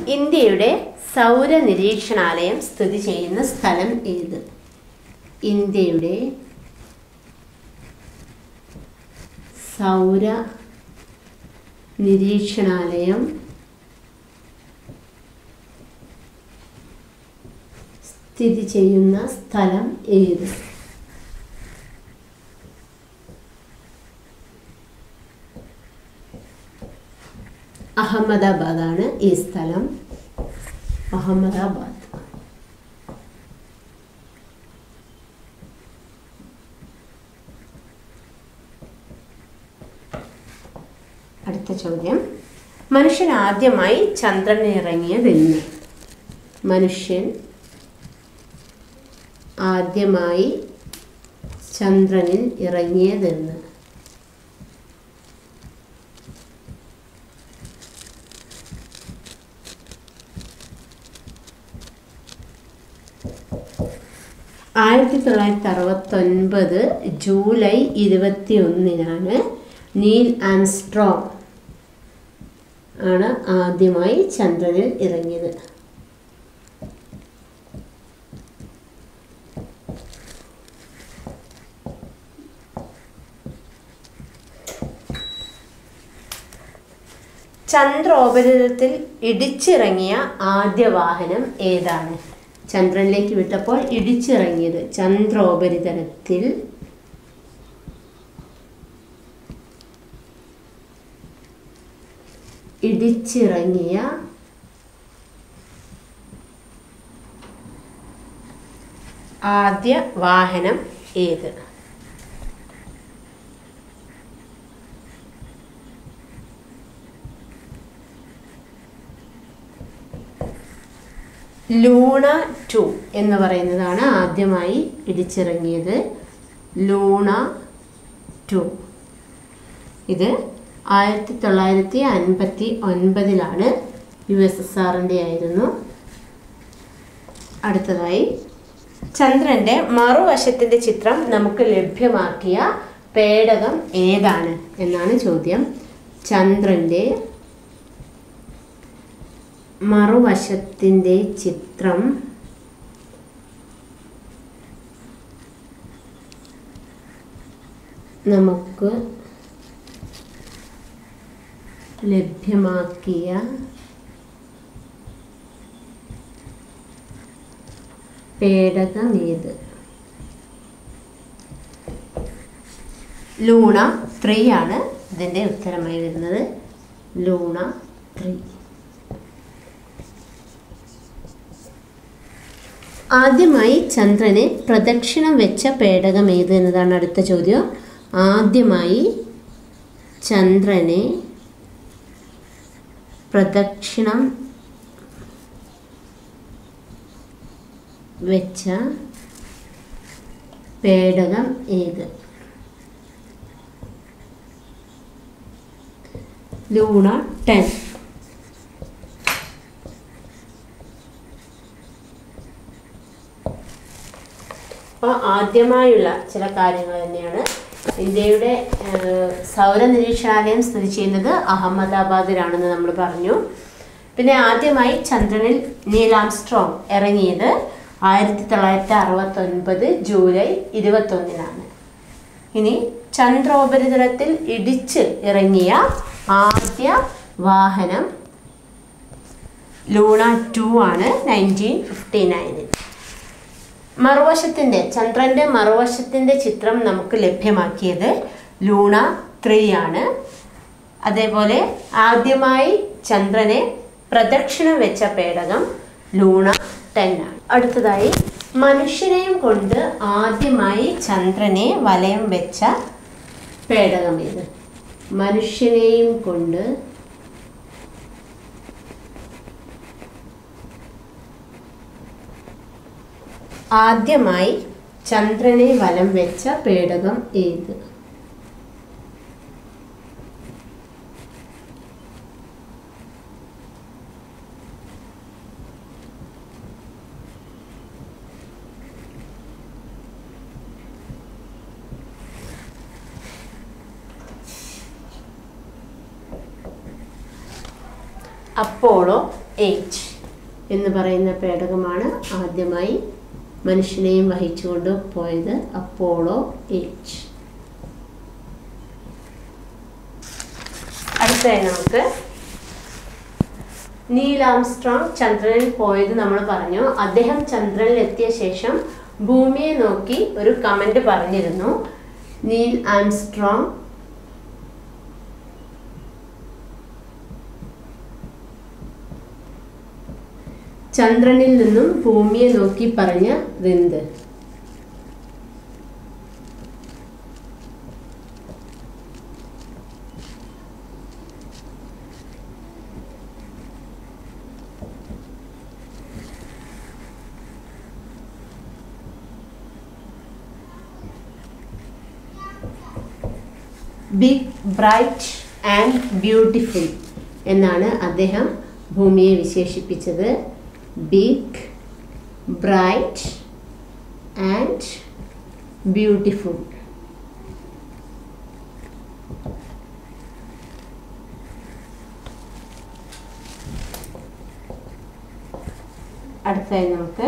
ഇന്ത്യയുടെ സൗര നിരീക്ഷണാലയം സ്ഥിതി ചെയ്യുന്ന സ്ഥലം ഏത് ഇന്ത്യയുടെ സൗര നിരീക്ഷണാലയം സ്ഥിതി ചെയ്യുന്ന സ്ഥലം ഏത് അഹമ്മദാബാദാണ് ഈ സ്ഥലം അഹമ്മദാബാദ് അടുത്ത ചോദ്യം മനുഷ്യൻ ആദ്യമായി ചന്ദ്രനിൽ ഇറങ്ങിയതെന്ന് മനുഷ്യൻ ആദ്യമായി ചന്ദ്രനിൽ ഇറങ്ങിയതെന്ന് ആയിരത്തി തൊള്ളായിരത്തി അറുപത്തൊൻപത് ജൂലൈ ഇരുപത്തി ഒന്നിനാണ് നീൽ ആംസ്ട്രോങ് ആണ് ആദ്യമായി ചന്ദ്രനിൽ ഇറങ്ങിയത് ചന്ദ്രോപരിതലത്തിൽ ഇടിച്ചിറങ്ങിയ ആദ്യ വാഹനം ഏതാണ് ചന്ദ്രനിലേക്ക് വിട്ടപ്പോൾ ഇടിച്ചിറങ്ങിയത് ചന്ദ്രോപരിതലത്തിൽ ഇടിച്ചിറങ്ങിയ ആദ്യ വാഹനം ഏത് ലൂണ ടു എന്ന് പറയുന്നതാണ് ആദ്യമായി ഇടിച്ചിറങ്ങിയത് ലൂണ ടു ഇത് ആയിരത്തി തൊള്ളായിരത്തി അൻപത്തി ഒൻപതിലാണ് യു എസ് എസ് ആറിൻ്റെ ആയിരുന്നു അടുത്തതായി ചന്ദ്രൻ്റെ മറുവശത്തിൻ്റെ ചിത്രം നമുക്ക് ലഭ്യമാക്കിയ പേടകം ഏതാണ് എന്നാണ് ചോദ്യം ചന്ദ്രൻ്റെ മറുവശത്തിൻ്റെ ചിത്രം നമുക്ക് ലഭ്യമാക്കിയ പേടകമേത് ലൂണ ത്രീ ആണ് ഇതിൻ്റെ ഉത്തരമായി വരുന്നത് ലൂണ ത്രീ ആദ്യമായി ചന്ദ്രനെ പ്രദക്ഷിണം വെച്ച പേടകം ഏത് എന്നതാണ് അടുത്ത ചോദ്യം ആദ്യമായി ചന്ദ്രനെ പ്രദക്ഷിണം വെച്ച പേടകം ഏത് ലൂണ ടെൻ അപ്പോൾ ആദ്യമായുള്ള ചില കാര്യങ്ങൾ തന്നെയാണ് ഇന്ത്യയുടെ ഏഹ്, സൗര നിരീക്ഷണാലയം സ്ഥിതി ചെയ്യുന്നത് അഹമ്മദാബാദിലാണെന്ന് നമ്മൾ പറഞ്ഞു പിന്നെ ആദ്യമായി ചന്ദ്രനിൽ നീൽ ആംസ്ട്രോങ് ഇറങ്ങിയത് ആയിരത്തി തൊള്ളായിരത്തി അറുപത്തൊൻപത് ജൂലൈ ഇരുപത്തൊന്നിനാണ് ഇനി ചന്ദ്രോപരിതലത്തിൽ ഇടിച്ച് ഇറങ്ങിയ ആദ്യ വാഹനം ലൂണ ടു ആണ് നയൻറ്റീൻ ഫിഫ്റ്റി നയനിൽ മറുവശത്തിൻ്റെ ചന്ദ്രൻ്റെ മറുവശത്തിൻ്റെ ചിത്രം നമുക്ക് ലഭ്യമാക്കിയത് ലൂണ ത്രീ ആണ് അതേപോലെ ആദ്യമായി ചന്ദ്രനെ പ്രദക്ഷിണം വെച്ച പേടകം ലൂണ ടെൻ ആണ് അടുത്തതായി മനുഷ്യനെയും കൊണ്ട് ആദ്യമായി ചന്ദ്രനെ വലയം വെച്ച പേടകം ഇത് മനുഷ്യനെയും കൊണ്ട് ആദ്യമായി ചന്ദ്രനെ വലം വെച്ച പേടകം ഏത് അപ്പോളോ എയ്റ്റ് എന്ന് പറയുന്ന പേടകമാണ് ആദ്യമായി മനുഷ്യനെയും വഹിച്ചുകൊണ്ട് പോയത് അപ്പോളോ എയ്റ്റ് അടുത്തതായി നമുക്ക് നീൽ ആംസ്ട്രോങ് ചന്ദ്രനിൽ പോയത് നമ്മൾ പറഞ്ഞു അദ്ദേഹം ചന്ദ്രനിൽ എത്തിയ ശേഷം ഭൂമിയെ നോക്കി ഒരു കമന്റ് പറഞ്ഞിരുന്നു നീൽ ആംസ്ട്രോങ് ചന്ദ്രനിൽ നിന്നും ഭൂമിയെ നോക്കി പറഞ്ഞ എന്ത് ബിഗ് ബ്രൈറ്റ് ആൻഡ് ബ്യൂട്ടിഫുൾ എന്നാണ് അദ്ദേഹം ഭൂമിയെ വിശേഷിപ്പിച്ചത് ബിഗ് ബ്രൈറ്റ് ആൻഡ് ബ്യൂട്ടിഫുൾ അടുത്തായി നമുക്ക്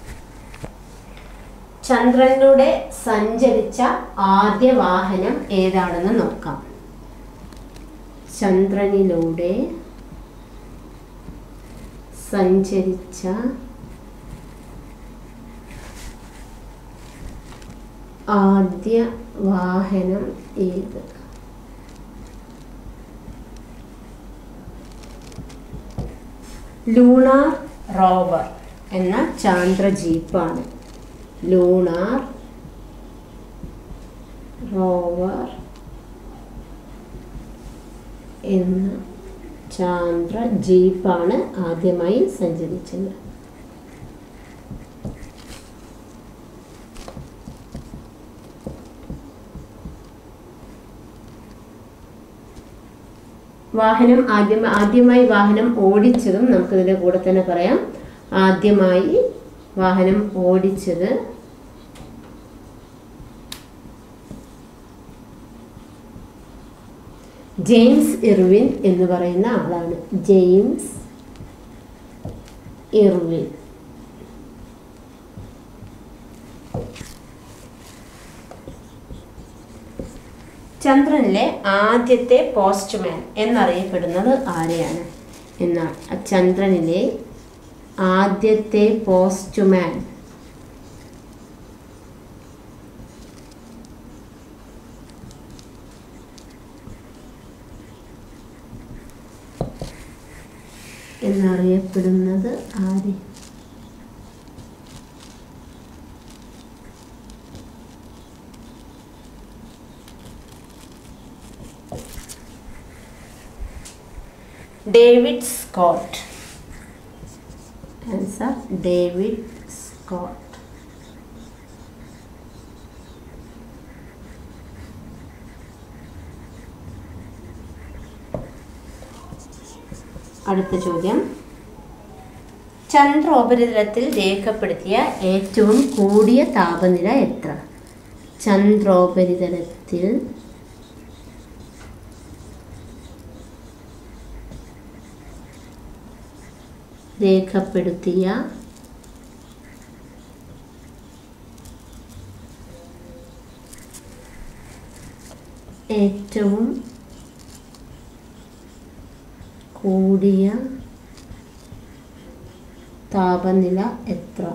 ചന്ദ്രനിലൂടെ സഞ്ചരിച്ച ആദ്യ വാഹനം ഏതാണെന്ന് നോക്കാം ചന്ദ്രനിലൂടെ സഞ്ചരിച്ച ആദ്യ വാഹനം ഏത് ലൂണാർ റോവർ എന്ന ചാന്ദ്ര ജീപ്പാണ് ലൂണാർ റോവർ എന്ന ചാന്ദ്ര ജീപ്പാണ് ആദ്യമായി സഞ്ചരിച്ചത് വാഹനം ആദ്യം ആദ്യമായി വാഹനം ഓടിച്ചതും നമുക്കിതിൻ്റെ കൂടെ തന്നെ പറയാം ആദ്യമായി വാഹനം ഓടിച്ചത് ജെയിംസ് ഇർവിൻ എന്ന് പറയുന്ന ആളാണ് ജെയിംസ് ഇർവിൻ ചന്ദ്രനിലെ ആദ്യത്തെ പോസ്റ്റ്മാൻ എന്നറിയപ്പെടുന്നത് ആരെയാണ് എന്നാൽ ചന്ദ്രനിലെ ആദ്യത്തെ പോസ്റ്റ്മാൻ എന്നറിയപ്പെടുന്നത് ആര് David Scott answer David Scott അടുത്ത ചോദ്യം ചന്ദ്രോപരിതലത്തിൽ രേഖപ്പെടുത്തിയ ഏറ്റവും കൂടിയ താപനില എത്ര ചന്ദ്രോപരിതലത്തിൽ രേഖപ്പെടുത്തിയ ഏറ്റവും കൂടിയ താപനില എത്ര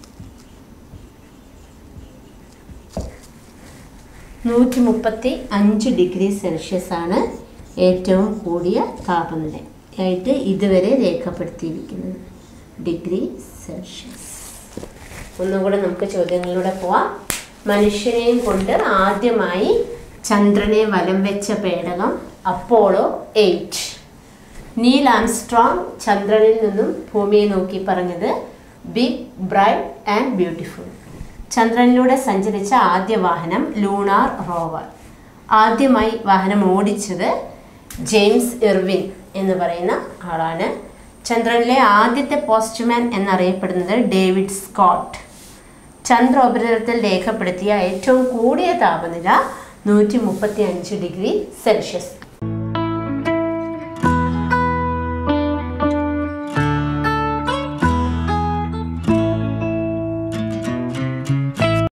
നൂറ്റി മുപ്പത്തി അഞ്ച് ഡിഗ്രി സെൽഷ്യസ് ആണ് ഏറ്റവും കൂടിയ താപനില ആയിട്ട് ഇതുവരെ രേഖപ്പെടുത്തിയിരിക്കുന്നത് ഡിഗ്രി സെൽഷ്യസ് ഒന്നുകൂടെ നമുക്ക് ചോദ്യങ്ങളിലൂടെ പോവാം മനുഷ്യനെയും കൊണ്ട് ആദ്യമായി ചന്ദ്രനെ വലം വെച്ച പേടകം അപ്പോളോ എയ്റ്റ് നീൽ ആംസ്ട്രോങ് ചന്ദ്രനിൽ നിന്നും ഭൂമിയെ നോക്കി പറഞ്ഞത് ബിഗ് ബ്രൈറ്റ് ആൻഡ് ബ്യൂട്ടിഫുൾ ചന്ദ്രനിലൂടെ സഞ്ചരിച്ച ആദ്യ വാഹനം ലൂണാർ റോവർ ആദ്യമായി വാഹനം ഓടിച്ചത് ജെയിംസ് ഇർവിൻ എന്ന് പറയുന്ന ആളാണ് ചന്ദ്രനിലെ ആദ്യത്തെ പോസ്റ്റ്മാൻ എന്നറിയപ്പെടുന്നത് ഡേവിഡ് സ്കോട്ട് ചന്ദ്ര ഉപരിതലത്തിൽ രേഖപ്പെടുത്തിയ ഏറ്റവും കൂടിയ താപനില നൂറ്റി മുപ്പത്തി അഞ്ച് ഡിഗ്രി സെൽഷ്യസ്